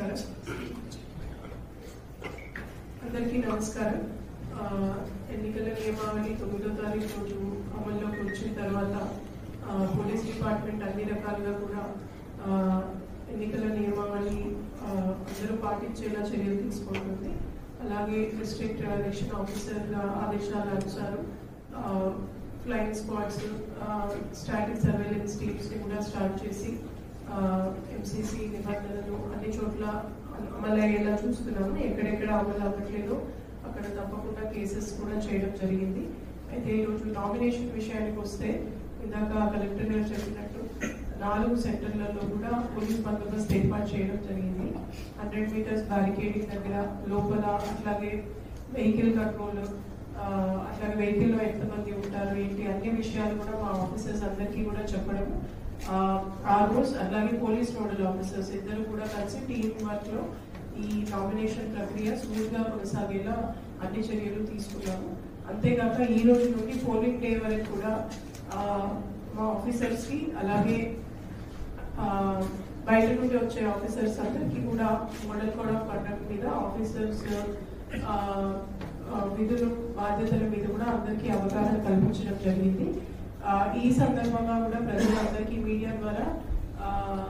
నమస్కారం అందరికీ నమస్కారం ఆ, ఎన్నికల నియమావళి తొమ్మిదో తారీఖు రోజు అమల్లోకి వచ్చిన తర్వాత ఆ, పోలీస్ డిపార్ట్మెంట్ అన్ని రకాలుగా కూడా ఆ, ఎన్నికల నియమావళి ఆ, అందరూ పాటించేలా చర్యలు తీసుకుంటుంది అలాగే డిస్ట్రిక్ట్ ఎలక్షన్ ఆఫీసర్ ఆదేశాల అనుసారం flying squads static surveillance teams ని కూడా స్టార్ట్ చేసి ఎంసీసీ నిబంధనలు అన్ని చోట్ల అమలు అయ్యేలా చూస్తున్నాము ఎక్కడెక్కడ అమలు అవ్వట్లేదో అక్కడ తప్పకుండా కేసెస్ కూడా చేయడం జరిగింది అయితే ఈరోజు నామినేషన్ విషయానికి వస్తే ఇందాక కలెక్టర్ గారు చెప్పినట్టు నాలుగు సెంటర్లలో కూడా పోలీస్ బందోబస్తు ఏర్పాటు చేయడం జరిగింది హండ్రెడ్ మీటర్స్ బ్యారికేడింగ్ దగ్గర లోపల అట్లాగే వెహికల్ కంట్రోల్ అట్లాగే వెహికల్ లో ఎంతమంది ఉంటారు ఏంటి అన్ని విషయాలు కూడా మా ఆఫీసర్స్ అందరికీ కూడా చెప్పడం ఆ రోజు అలాగే పోలీస్ నోడల్ ఆఫీసర్స్ ఇద్దరు కూడా కలిసి టీం వర్క్ లో ఈ నామినేషన్ ప్రక్రియ స్మూత్ గా కొనసాగేలా అన్ని చర్యలు తీసుకున్నాము అంతేకాక ఈ రోజు నుండి పోలింగ్ డే వరకు కూడా ఆ, మా ఆఫీసర్స్ కి అలాగే ఆ, బయట నుండి వచ్చే ఆఫీసర్స్ అందరికీ కూడా మోడల్ కోడ్ ఆఫ్ కండక్ట్ మీద ఆఫీసర్స్ ఆ, ఆ, విధులు బాధ్యతల మీద కూడా అందరికీ అవగాహన కల్పించడం జరిగింది ఆ, ఈ సందర్భంగా కూడా ప్రజలందరికీ మీడియా ద్వారా ఆ,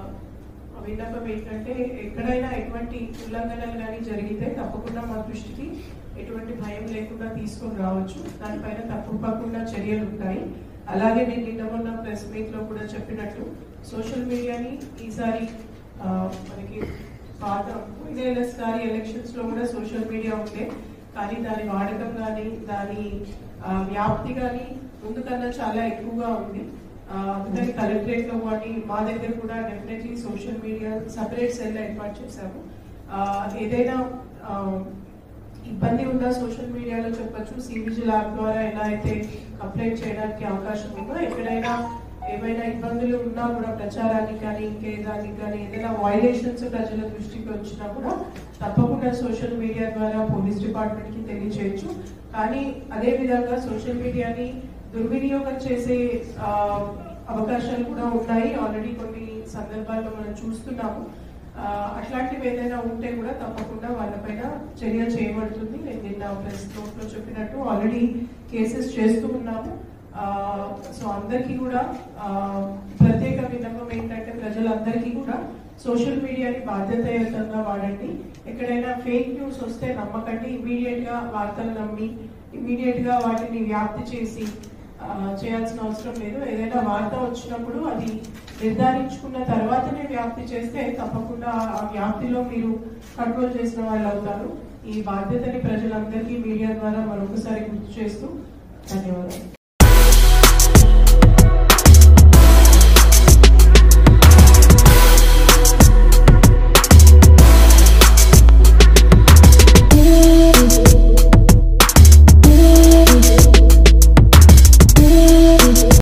విన్నపం ఏంటంటే ఎక్కడైనా ఎటువంటి ఉల్లంఘనలు కానీ జరిగితే తప్పకుండా మా దృష్టికి ఎటువంటి భయం లేకుండా తీసుకొని రావచ్చు దానిపైన తప్పకుండా చర్యలు ఉంటాయి అలాగే నేను నిన్న మొన్న ప్రెస్ మీట్ లో కూడా చెప్పినట్టు సోషల్ మీడియాని ఈసారి ఆ, మనకి పాత గారి ఎలక్షన్స్ లో కూడా సోషల్ మీడియా ఉండే కానీ దాని వాడకం కానీ దాని ఆ, వ్యాప్తి కానీ ముందు కన్నా చాలా ఎక్కువగా ఉంది ఆ, అందుకని కలెక్టరేట్ లో కానీ మా దగ్గర కూడా definitely social media separate cell ఏర్పాటు చేశాము ఆ, ఏదైనా ఆ, ఇబ్బంది ఉందా సోషల్ మీడియాలో చెప్పొచ్చు సివిజిల్ యాప్ ద్వారా ఎలా అయితే కంప్లైంట్ చేయడానికి అవకాశం ఉందో ఎక్కడైనా ఏమైనా ఇబ్బందులు ఉన్నా కూడా ప్రచారానికి కానీ ఇంకే దానికి కానీ ఏదైనా వైలేషన్స్ ప్రజల దృష్టికి వచ్చినా కూడా తప్పకుండా సోషల్ మీడియా ద్వారా పోలీస్ డిపార్ట్మెంట్ కి తెలియచేయచ్చు కానీ అదే విధంగా సోషల్ మీడియాని దుర్వినియోగం చేసే ఆ, అవకాశాలు కూడా ఉన్నాయి ఆల్రెడీ కొన్ని సందర్భాల్లో మనం చూస్తున్నాము ఆ, అట్లాంటివి ఏదైనా ఉంటే కూడా తప్పకుండా వాళ్ళపైన చర్య చేయబడుతుంది నేను నిన్న ప్రెస్ నోట్ లో చెప్పినట్టు ఆల్రెడీ కేసెస్ చేస్తూ ఉన్నాము ఆ, సో అందరికీ కూడా ఆ, ప్రత్యేక విన్నపం ఏంటంటే ప్రజలందరికీ కూడా సోషల్ మీడియాని బాధ్యతాయుతంగా వాడండి ఎక్కడైనా ఫేక్ న్యూస్ వస్తే నమ్మకండి ఇమీడియట్ గా వార్తలు నమ్మి ఇమీడియట్ గా వాటిని వ్యాప్తి చేసి ఆ, చేయాల్సిన అవసరం లేదు ఏదైనా వార్త వచ్చినప్పుడు అది నిర్ధారించుకున్న తర్వాతనే వ్యాప్తి చేస్తే తప్పకుండా ఆ వ్యాప్తిలో మీరు కంట్రోల్ చేసిన వాళ్ళు అవుతారు ఈ బాధ్యతని ప్రజలందరికీ మీడియా ద్వారా మరొకసారి గుర్తు చేస్తూ ధన్యవాదాలు